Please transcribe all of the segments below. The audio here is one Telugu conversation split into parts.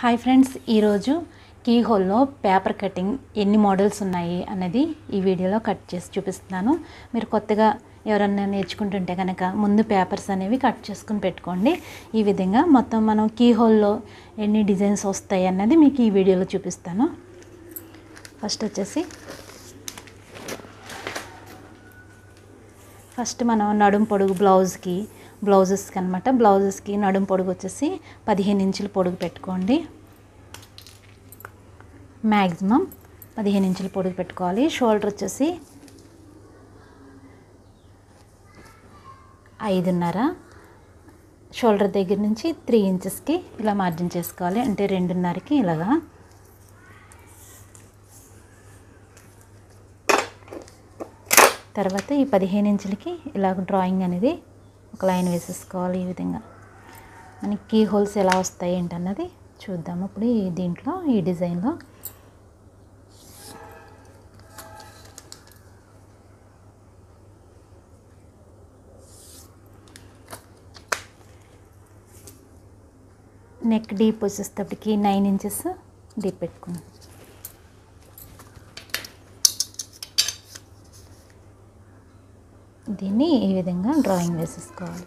హాయ్ ఫ్రెండ్స్ ఈరోజు కీ హోల్లో పేపర్ కటింగ్ ఎన్ని మోడల్స్ ఉన్నాయి అనేది ఈ వీడియోలో కట్ చేసి చూపిస్తున్నాను మీరు కొత్తగా ఎవరన్నా నేర్చుకుంటుంటే కనుక ముందు పేపర్స్ అనేవి కట్ చేసుకుని పెట్టుకోండి ఈ విధంగా మొత్తం మనం కీ హోల్లో ఎన్ని డిజైన్స్ వస్తాయి అన్నది మీకు ఈ వీడియోలో చూపిస్తాను ఫస్ట్ వచ్చేసి ఫస్ట్ మనం నడుం పొడుగు బ్లౌజ్కి బ్లౌజెస్కి అనమాట బ్లౌజెస్కి నడుం పొడుగు వచ్చేసి పదిహేను ఇంచులు పొడుగు పెట్టుకోండి మ్యాక్సిమం పదిహేను ఇంచులు పొడుగు పెట్టుకోవాలి షోల్డర్ వచ్చేసి ఐదున్నర షోల్డర్ దగ్గర నుంచి త్రీ ఇంచెస్కి ఇలా మార్జిన్ చేసుకోవాలి అంటే రెండున్నరకి ఇలాగా తర్వాత ఈ పదిహేను ఇంచులకి ఇలాగ డ్రాయింగ్ అనేది ఒక లైన్ వేసేసుకోవాలి ఈ విధంగా మనకి కీ హోల్స్ ఎలా వస్తాయి ఏంటన్నది చూద్దాము ఇప్పుడు ఈ దీంట్లో ఈ డిజైన్లో నెక్ డీప్ వచ్చేటప్పటికి నైన్ ఇంచెస్ డీప్ పెట్టుకున్నాం దీన్ని ఈ విధంగా డ్రాయింగ్ వేసేసుకోవాలి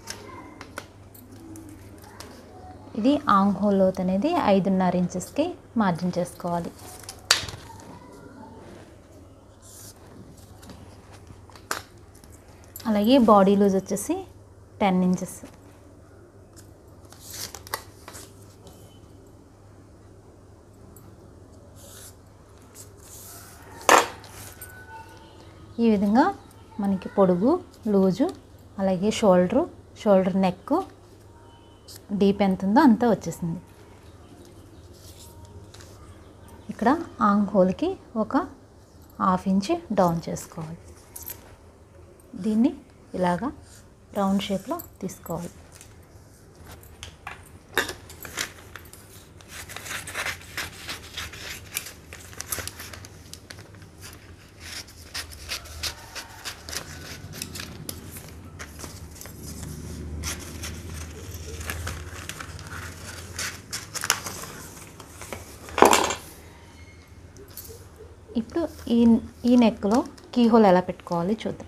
ఇది ఆంగ్ హోల్ లోత్ అనేది ఐదున్నర ఇంచెస్కి మార్జిన్ చేసుకోవాలి అలాగే బాడీ లూజ్ వచ్చేసి టెన్ ఇంచెస్ ఈ విధంగా మనకి పొడుగు లూజు అలాగే షోల్డరు షోల్డర్ నెక్ డీప్ ఎంత ఉందో అంతా వచ్చేసింది ఇక్కడ ఆంగ్ హోల్కి ఒక హాఫ్ ఇంచ్ డౌన్ చేసుకోవాలి దీన్ని ఇలాగా రౌండ్ షేప్లో తీసుకోవాలి ఇప్పుడు ఈ ఈ నెక్లో కీ హోల్ ఎలా పెట్టుకోవాలి చూద్దాం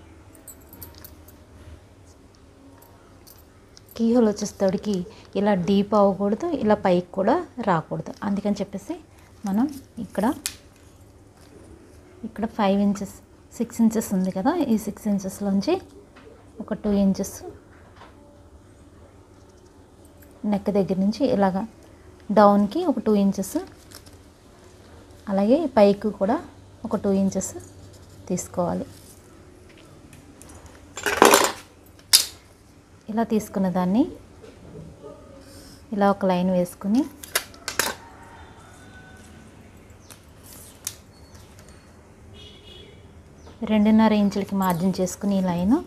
కీ హోల్ వచ్చేసరికి ఇలా డీప్ అవ్వకూడదు ఇలా పైకి కూడా రాకూడదు అందుకని చెప్పేసి మనం ఇక్కడ ఇక్కడ ఫైవ్ ఇంచెస్ సిక్స్ ఇంచెస్ ఉంది కదా ఈ సిక్స్ ఇంచెస్లోంచి ఒక టూ ఇంచెస్ నెక్ దగ్గర నుంచి ఇలాగా డౌన్కి ఒక టూ ఇంచెస్ అలాగే పైకి కూడా ఒక టూ ఇంచెస్ తీసుకోవాలి ఇలా తీసుకున్న దాన్ని ఇలా ఒక లైన్ వేసుకుని రెండున్నర ఇంచులకి మార్జిన్ చేసుకుని ఈ లైను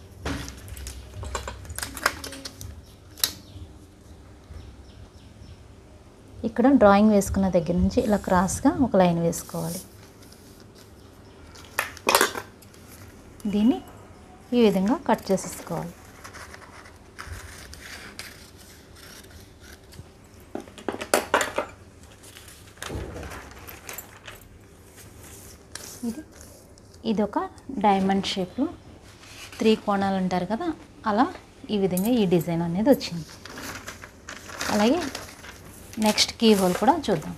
ఇక్కడ డ్రాయింగ్ వేసుకున్న దగ్గర నుంచి ఇలా క్రాస్గా ఒక లైన్ వేసుకోవాలి దీన్ని ఈ విధంగా కట్ చేసేసుకోవాలి ఇది ఇది ఒక డైమండ్ షేప్లో త్రీ కోణాలు అంటారు కదా అలా ఈ విధంగా ఈ డిజైన్ అనేది వచ్చింది అలాగే నెక్స్ట్ కీ హోల్ కూడా చూద్దాం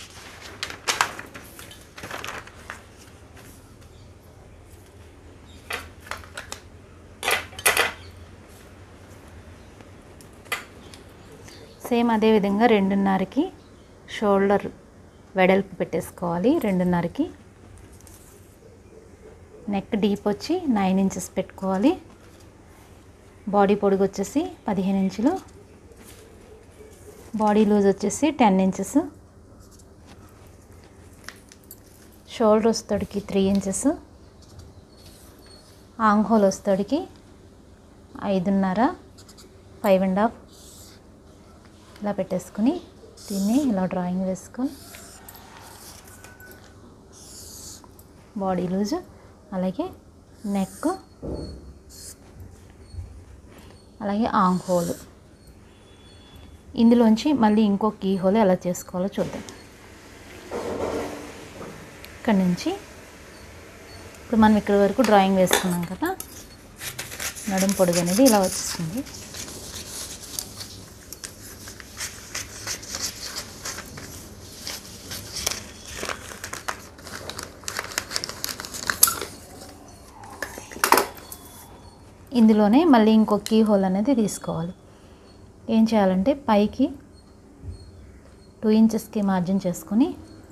సేమ్ అదే విధంగా రెండున్నరకి షోల్డర్ వెడల్పు పెట్టేసుకోవాలి రెండున్నరకి నెక్ డీప్ వచ్చి నైన్ ఇంచెస్ పెట్టుకోవాలి బాడీ పొడుగు వచ్చేసి పదిహేను ఇంచులు బాడీ లూజ్ వచ్చేసి టెన్ ఇంచెస్ షోల్డర్ వస్తాడికి త్రీ ఇంచెస్ ఆంగ్ హోల్ వస్తాడికి ఐదున్నర ఫైవ్ అండ్ హాఫ్ ఇలా పెట్టేసుకుని దీన్ని ఇలా డ్రాయింగ్ వేసుకొని బాడీ లూజ్ అలాగే నెక్ అలాగే ఆంగ్ హోల్ ఇందులోంచి మళ్ళీ ఇంకో కీ హోల్ ఎలా చేసుకోవాలో చూద్దాం ఇక్కడ నుంచి ఇప్పుడు మనం ఇక్కడ వరకు డ్రాయింగ్ వేసుకున్నాం కదా నడుం పొడుగు అనేది ఇలా వచ్చేస్తుంది ఇందులోనే మళ్ళీ ఇంకో కీ హోల్ అనేది తీసుకోవాలి ఏం చేయాలంటే పైకి టూ ఇంచెస్కి మార్జిన్ చేసుకొని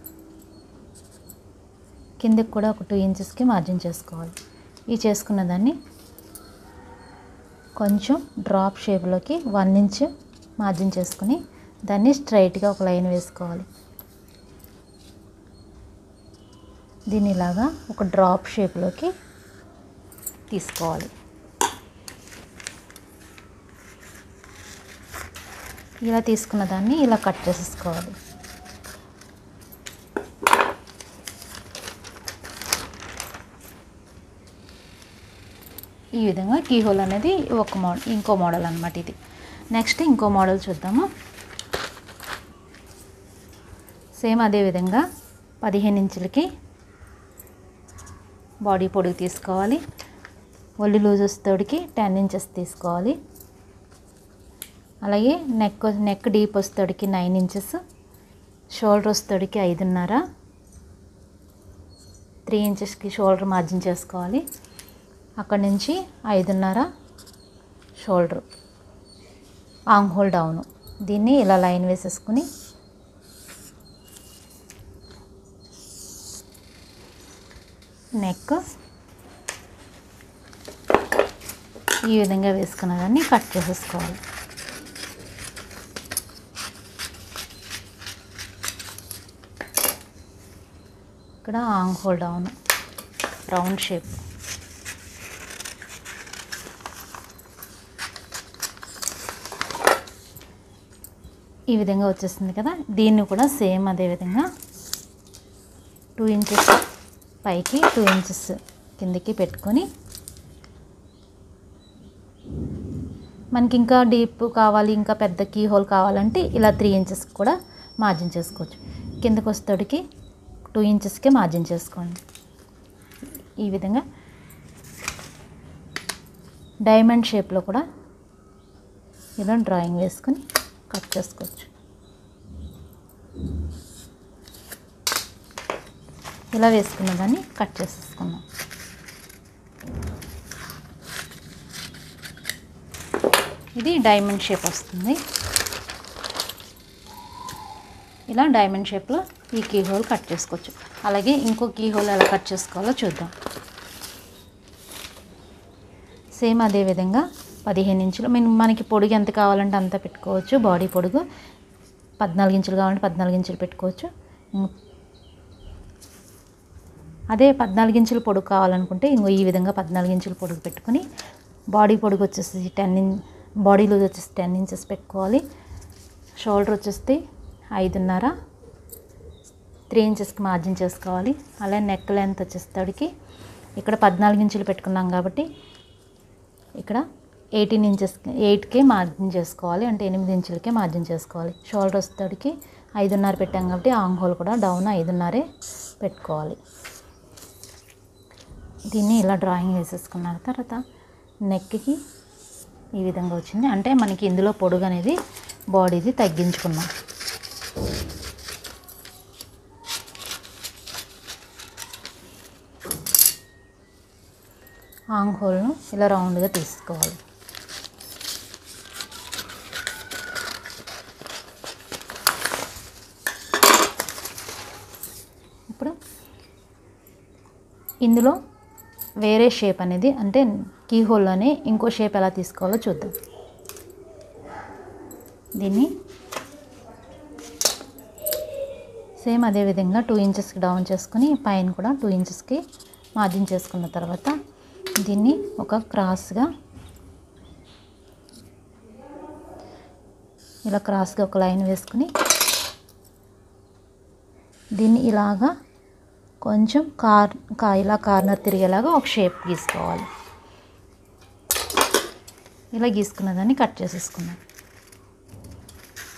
కిందకి కూడా ఒక టూ ఇంచెస్కి మార్జిన్ చేసుకోవాలి ఈ చేసుకున్న దాన్ని కొంచెం డ్రాప్ షేప్లోకి వన్ ఇంచ్ మార్జిన్ చేసుకుని దాన్ని స్ట్రైట్గా ఒక లైన్ వేసుకోవాలి దీన్ని ఇలాగా ఒక డ్రాప్ షేప్లోకి తీసుకోవాలి ఇలా తీసుకున్న దాన్ని ఇలా కట్ చేసేసుకోవాలి ఈ విధంగా కీ హోల్ అనేది ఒక మోడల్ ఇంకో మోడల్ అనమాట ఇది నెక్స్ట్ ఇంకో మోడల్ చూద్దాము సేమ్ అదే విధంగా పదిహేను ఇంచులకి బాడీ పొడుగు తీసుకోవాలి ఒళ్ళు లూజ్ వస్తేడికి టెన్ ఇంచెస్ తీసుకోవాలి అలాగే నెక్ నెక్ డీప్ వస్తేడికి నైన్ ఇంచెస్ షోల్డర్ వస్తేడికి ఐదున్నర త్రీ ఇంచెస్కి షోల్డర్ మార్జిన్ చేసుకోవాలి అక్కడి నుంచి ఐదున్నర షోల్డర్ ఆంగ్ హోల్ డౌను దీన్ని ఇలా లైన్ వేసేసుకుని నెక్ ఈ విధంగా వేసుకున్న దాన్ని కట్ చేసేసుకోవాలి ఇక్కడ ఆంగ్ హోల్ డౌన్ రౌండ్ షేప్ ఈ విధంగా వచ్చేస్తుంది కదా దీన్ని కూడా సేమ్ అదే విధంగా టూ ఇంచెస్ పైకి టూ ఇంచెస్ కిందకి పెట్టుకొని మనకి ఇంకా డీప్ కావాలి ఇంకా పెద్ద కీ హోల్ కావాలంటే ఇలా త్రీ ఇంచెస్ కూడా మార్జిన్ చేసుకోవచ్చు కిందకు వస్తేటికి టూ ఇంచెస్కే మార్జిన్ చేసుకోండి ఈ విధంగా డైమండ్ షేప్లో కూడా ఇలా డ్రాయింగ్ వేసుకొని కట్ చేసుకోవచ్చు ఇలా వేసుకున్న దాన్ని కట్ చేసేసుకుందాం ఇది డైమండ్ షేప్ వస్తుంది ఇలా డైమండ్ షేప్లో ఈ కీ హోల్ కట్ చేసుకోవచ్చు అలాగే ఇంకో కీ హోల్ ఎలా కట్ చేసుకోవాలో చూద్దాం సేమ్ అదే విధంగా పదిహేను ఇంచులు మేము మనకి పొడుగు ఎంత కావాలంటే అంత పెట్టుకోవచ్చు బాడీ పొడుగు పద్నాలుగు ఇంచులు కావాలంటే పద్నాలుగు ఇంచులు పెట్టుకోవచ్చు ఇం- అదే పద్నాలుగు ఇంచుల పొడుగు కావాలనుకుంటే ఇంకో ఈ విధంగా పద్నాలుగు ఇంచుల పొడుగు పెట్టుకుని బాడీ పొడుగు వచ్చేసి టెన్ ఇన్ బాడీ లూజ్ వచ్చేసి టెన్ ఇంచెస్ పెట్టుకోవాలి షోల్డర్ వచ్చేసి ఐదున్నర త్రీ ఇంచెస్కి మార్జిన్ చేసుకోవాలి అలాగే నెక్ లెంత్ వచ్చేసరికి ఇక్కడ పద్నాలుగు ఇంచులు పెట్టుకున్నాం కాబట్టి ఇక్కడ ఎయిటీన్ ఇంచెస్ ఎయిట్కే మార్జిన్ చేసుకోవాలి అంటే ఎనిమిది ఇంచులకే మార్జిన్ చేసుకోవాలి షోల్డర్ వచ్చేసరికి ఐదున్నర పెట్టాం కాబట్టి ఆంగ్ హోల్ కూడా డౌన్ ఐదున్నరే పెట్టుకోవాలి దీన్ని ఇలా డ్రాయింగ్ వేసేసుకున్న తర్వాత నెక్కి ఈ విధంగా వచ్చింది అంటే మనకి ఇందులో పొడుగు అనేది బాడీది తగ్గించుకున్నాం ఆంగ్ హోల్ను ఇలా రౌండ్గా తీసుకోవాలి ఇప్పుడు ఇందులో వేరే షేప్ అనేది అంటే కీ హోల్లోనే ఇంకో షేప్ ఎలా తీసుకోవాలో చూద్దాం దీన్ని సేమ్ అదే విధంగా టూ ఇంచెస్కి డౌన్ చేసుకుని పైన కూడా టూ ఇంచెస్కి మార్జిన్ చేసుకున్న తర్వాత దీన్ని ఒక క్రాస్గా ఇలా క్రాస్గా ఒక లైన్ వేసుకుని దీన్ని ఇలాగా కొంచెం కార్ కా ఇలా కార్నర్ తిరిగేలాగా ఒక షేప్ గీసుకోవాలి ఇలా గీసుకున్న దాన్ని కట్ చేసేసుకున్నాం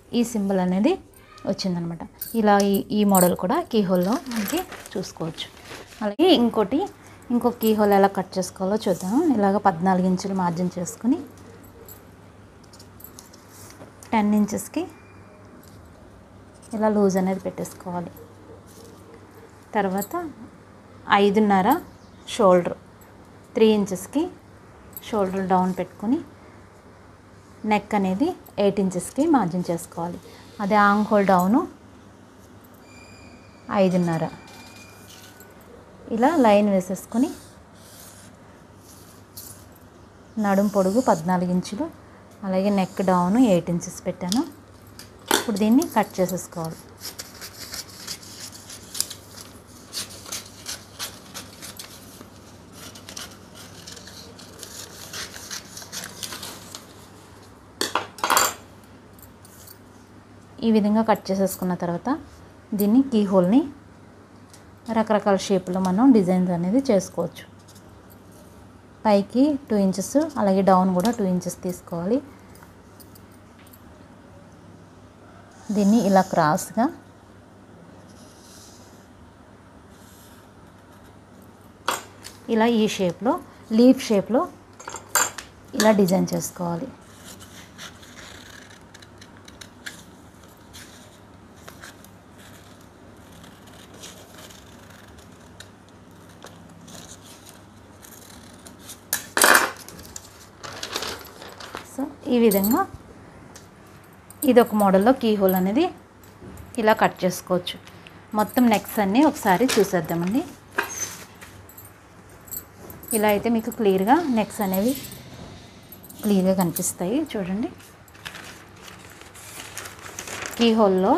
ఈ సింబల్ అనేది వచ్చిందనమాట ఇలా ఈ ఈ మోడల్ కూడా కీ హోల్లో మనకి చూసుకోవచ్చు అలాగే ఇంకోటి ఇంకో కీ హోల్ ఎలా కట్ చేసుకోవాలో చూద్దాం ఇలాగ పద్నాలుగు ఇంచులు మార్జిన్ చేసుకుని టెన్ ఇంచెస్కి ఇలా లూజ్ అనేది పెట్టేసుకోవాలి తర్వాత ఐదున్నర షోల్డర్ త్రీ ఇంచెస్కి షోల్డర్ డౌన్ పెట్టుకుని నెక్ అనేది ఎయిట్ ఇంచెస్కి మార్జిన్ చేసుకోవాలి అదే ఆంగ్ హోల్ డౌను ఐదున్నర ఇలా లైన్ వేసేసుకొని నడుం పొడుగు పద్నాలుగు ఇంచులు అలాగే నెక్ డౌన్ ఎయిట్ ఇంచెస్ పెట్టాను ఇప్పుడు దీన్ని కట్ చేసేసుకోవాలి ఈ విధంగా కట్ చేసేసుకున్న తర్వాత దీన్ని కీ హోల్ని రకరకాల షేపులో మనం డిజైన్స్ అనేది చేసుకోవచ్చు పైకి టూ ఇంచెస్ అలాగే డౌన్ కూడా టూ ఇంచెస్ తీసుకోవాలి దీన్ని ఇలా క్రాస్గా ఇలా ఈ షేప్లో లీఫ్ షేప్లో ఇలా డిజైన్ చేసుకోవాలి సో ఈ విధంగా ఇది ఒక మోడల్లో కీ హోల్ అనేది ఇలా కట్ చేసుకోవచ్చు మొత్తం నెక్స్ అన్నీ ఒకసారి చూసేద్దామండి ఇలా అయితే మీకు క్లియర్గా నెక్స్ అనేవి క్లియర్గా కనిపిస్తాయి చూడండి కీ హోల్లో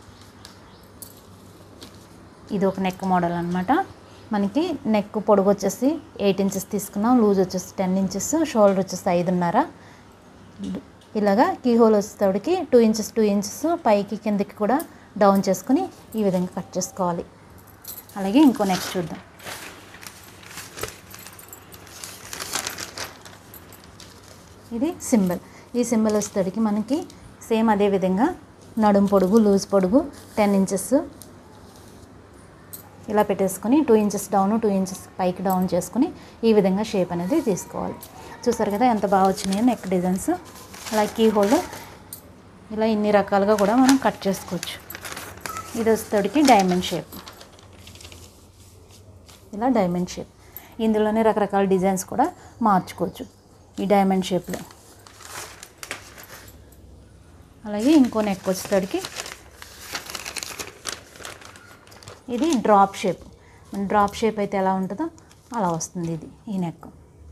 ఇది ఒక నెక్ మోడల్ అనమాట మనకి నెక్ పొడుగు వచ్చేసి ఎయిట్ ఇంచెస్ తీసుకున్నాం లూజ్ వచ్చేసి టెన్ ఇంచెస్ షోల్డర్ వచ్చేసి ఐదున్నర ఇలాగా కీ హోల్ వచ్చేటప్పటికి టూ ఇంచెస్ టూ ఇంచెస్ పైకి కిందకి కూడా డౌన్ చేసుకుని ఈ విధంగా కట్ చేసుకోవాలి అలాగే ఇంకో నెక్స్ట్ చూద్దాం ఇది సింబల్ ఈ సింబల్ వచ్చేటప్పటికి మనకి సేమ్ అదే విధంగా నడుం పొడుగు లూజ్ పొడుగు టెన్ ఇంచెస్ ఇలా పెట్టేసుకొని two inches down two inches పైకి డౌన్ చేసుకుని ఈ విధంగా షేప్ అనేది తీసుకోవాలి చూసారు కదా ఎంత బాగా వచ్చినాయో నెక్ డిజైన్స్ అలా కీ హోల్ ఇలా ఇన్ని రకాలుగా కూడా మనం కట్ చేసుకోవచ్చు ఇది వచ్చేటడికి డైమండ్ షేప్ ఇలా డైమండ్ షేప్ ఇందులోనే రకరకాల డిజైన్స్ కూడా మార్చుకోవచ్చు ఈ డైమండ్ షేప్లో అలాగే ఇంకో నెక్ వచ్చేటడికి ఇది డ్రాప్ షేప్ డ్రాప్ షేప్ అయితే ఎలా ఉంటుందో అలా వస్తుంది ఇది ఈ నెక్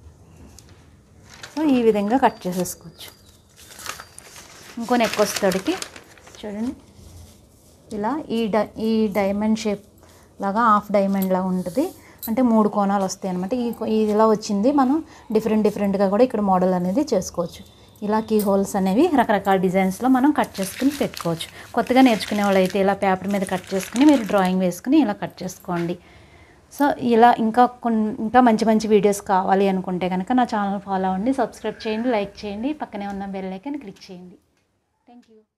సో ఈ విధంగా కట్ చేసేసుకోవచ్చు ఇంకో నెక్ వస్తాడికి చూడండి ఇలా ఈ డై ఈ డైమండ్ షేప్ లాగా హాఫ్ డైమండ్ లాగా ఉంటుంది అంటే మూడు కోణాలు వస్తాయి అనమాట ఈ కో- ఇది ఇలా వచ్చింది మనం డిఫరెంట్ డిఫరెంట్గా కూడా ఇక్కడ మోడల్ అనేది చేసుకోవచ్చు ఇలా కీ హోల్స్ అనేవి రకరకాల డిజైన్స్లో మనం కట్ చేసుకుని పెట్టుకోవచ్చు కొత్తగా నేర్చుకునే వాళ్ళు అయితే ఇలా పేపర్ మీద కట్ చేసుకుని మీరు డ్రాయింగ్ వేసుకుని ఇలా కట్ చేసుకోండి సో ఇలా ఇంకా కొన్ని ఇంకా మంచి మంచి వీడియోస్ కావాలి అనుకుంటే కనుక నా ఛానల్ ఫాలో అవ్వండి సబ్స్క్రైబ్ చేయండి లైక్ చేయండి పక్కనే ఉన్న బెల్ ఐకాన్ క్లిక్ చేయండి థ్యాంక్ యూ